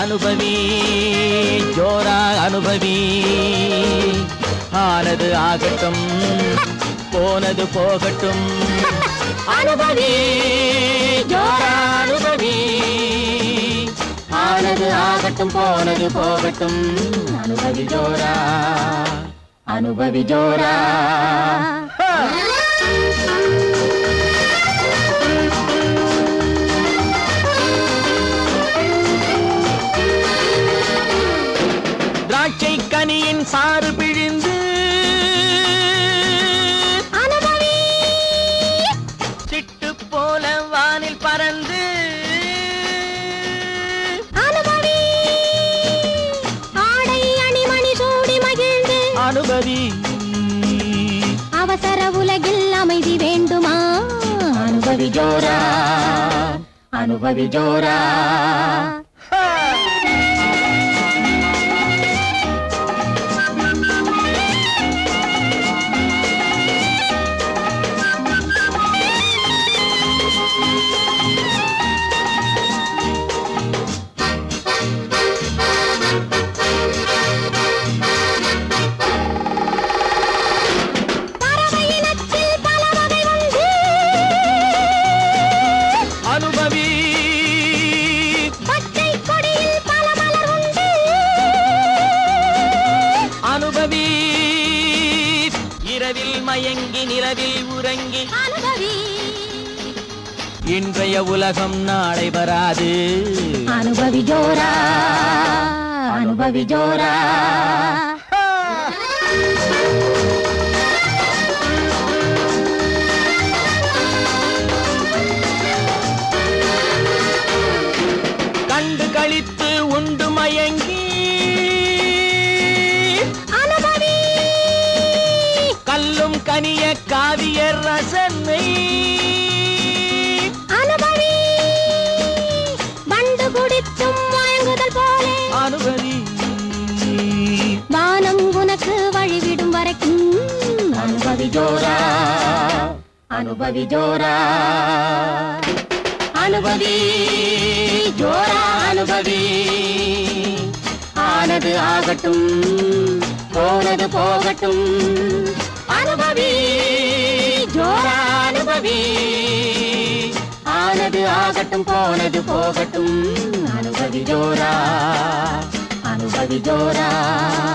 அனுபவி ஜோரா அனுபவி ஆனது ஆகட்டும் போனது போகட்டும் அனுபவி ஜோரா அனுபவி ஆனது ஆகட்டும் போனது போகட்டும் அனுபவி ஜோரா அனுபவி ஜோரா திராட்சை கனியின் சாறு பிழிந்து அனுபவி சிட்டு போல வானில் பறந்து அனுபவி ஆடை அணிமணி சூடி மகிழ்ந்து அனுபவி அவசர உலகில் அமைதி வேண்டுமா அனுபவி ஜோரா அனுபவி ஜோரா பறவை இனத்தில் பல வகை உண்டு அனுபவி பச்சை கொடியில் பல மலர் உண்டு அனுபவி இரவில் மயங்கி நிலவில் உறங்கி அனுபவி இன்றைய உலகம் நாளை வராது அனுபவி ஜோரா அனுபவி ஜோரா கண்டு கழித்து உண்டு மயங்கி அனுபவி கல்லும் கனிய காவிய ரசனை அனுபவி வண்டு குடித்தும் வழங்குதல் போலே அனுபவி வானம் உனக்கு வழிவிடும் வரைக்கும் அனுபவி ஜோரா அனுபவி ஜோரா அனுபவி ஜோரா அனுபவி ஆனது ஆகட்டும் போனது போகட்டும் அனுபவி ஜோரா அனுபவி ஆனது ஆகட்டும் போனது போகட்டும் அனுபவி ஜோரா அனுபவி ஜோரா